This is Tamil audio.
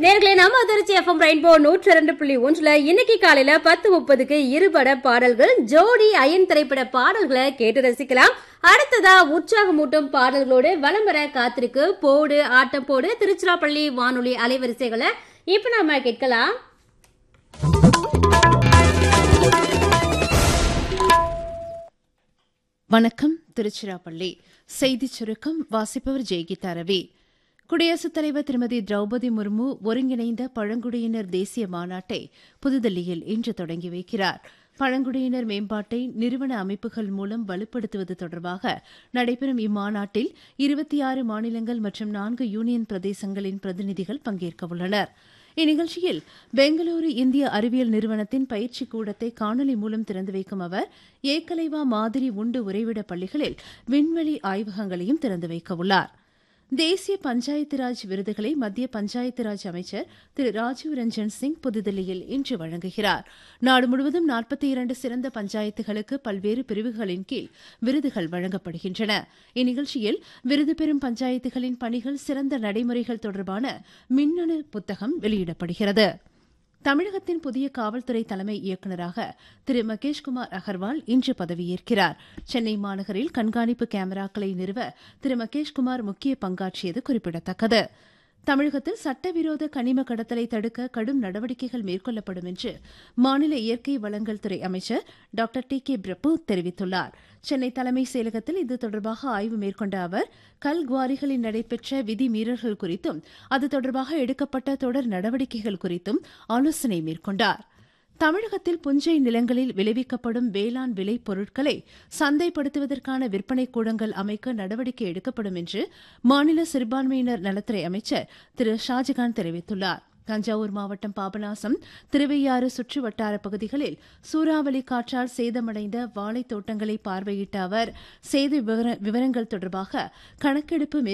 நேர்களே நம்ம அதிர்ச்சி எஃப்எம் ரெயின்போ நூற்றி இரண்டு புள்ளி ஒன்றுல இன்னைக்கு காலையில பத்து முப்பதுக்கு இருபட பாடல்கள் ஜோடி அயன் திரைப்பட பாடல்களை கேட்டு ரசிக்கலாம் அடுத்ததா உற்சாகமூட்டும் பாடல்களோடு வலம் வர காத்திருக்கு போடு ஆட்டம் போடு திருச்சிராப்பள்ளி வானொலி அலைவரிசைகளை இப்ப நாம கேட்கலாம் வணக்கம் திருச்சிராப்பள்ளி செய்திச் சுருக்கம் வாசிப்பவர் ஜெய்கீதா ரவி குடியரசுத் தலைவர் திருமதி திரௌபதி முர்மு ஒருங்கிணைந்த பழங்குடியினர் தேசிய மாநாட்டை புதுதில்லியில் இன்று தொடங்கி வைக்கிறார் பழங்குடியினர் மேம்பாட்டை நிறுவன அமைப்புகள் மூலம் வலுப்படுத்துவது தொடர்பாக நடைபெறும் இம்மாநாட்டில் இருபத்தி ஆறு மாநிலங்கள் மற்றும் நான்கு யூனியன் பிரதேசங்களின் பிரதிநிதிகள் பங்கேற்க உள்ளனர் இந்நிகழ்ச்சியில் பெங்களூரு இந்திய அறிவியல் நிறுவனத்தின் பயிற்சி கூடத்தை காணொலி மூலம் திறந்து வைக்கும் அவர் ஏக்கலைவா மாதிரி உண்டு உறைவிட பள்ளிகளில் விண்வெளி ஆய்வகங்களையும் திறந்து வைக்க உள்ளார் தேசிய பஞ்சாயத்து ராஜ் விருதுகளை மத்திய பஞ்சாயத்து ராஜ் அமைச்சர் திரு ராஜீவ் ரஞ்சன் சிங் புதுதில்லியில் இன்று வழங்குகிறார் நாடு முழுவதும் நாற்பத்தி இரண்டு சிறந்த பஞ்சாயத்துகளுக்கு பல்வேறு பிரிவுகளின் கீழ் விருதுகள் வழங்கப்படுகின்றன இந்நிகழ்ச்சியில் விருது பெறும் பஞ்சாயத்துகளின் பணிகள் சிறந்த நடைமுறைகள் தொடர்பான மின்னணு புத்தகம் வெளியிடப்படுகிறது தமிழகத்தின் புதிய காவல்துறை தலைமை இயக்குநராக திரு மகேஷ்குமார் அகர்வால் இன்று பதவியேற்கிறார் சென்னை மாநகரில் கண்காணிப்பு கேமராக்களை நிறுவ திரு மகேஷ்குமார் முக்கிய பங்காற்றியது குறிப்பிடத்தக்கது தமிழகத்தில் சட்டவிரோத கனிம கடத்தலை தடுக்க கடும் நடவடிக்கைகள் மேற்கொள்ளப்படும் என்று மாநில இயற்கை வளங்கள் துறை அமைச்சர் டாக்டர் டி கே பிரபு தெரிவித்துள்ளார் சென்னை தலைமைச் செயலகத்தில் இது தொடர்பாக ஆய்வு மேற்கொண்ட அவர் கல் குவாரிகளில் நடைபெற்ற விதி மீறல்கள் குறித்தும் அது தொடர்பாக எடுக்கப்பட்ட தொடர் நடவடிக்கைகள் குறித்தும் ஆலோசனை மேற்கொண்டார் தமிழகத்தில் புஞ்சை நிலங்களில் விளைவிக்கப்படும் வேளாண் விளை பொருட்களை சந்தைப்படுத்துவதற்கான விற்பனை கூடங்கள் அமைக்க நடவடிக்கை எடுக்கப்படும் என்று மாநில சிறுபான்மையினர் நலத்துறை அமைச்சர் திரு ஷாஜகான் தெரிவித்துள்ளார் தஞ்சாவூர் மாவட்டம் பாபநாசம் திருவையாறு சுற்று வட்டார பகுதிகளில் சூறாவளி காற்றால் சேதமடைந்த வாழைத் தோட்டங்களை பார்வையிட்ட அவர் சேத விவரங்கள் தொடர்பாக கணக்கெடுப்பு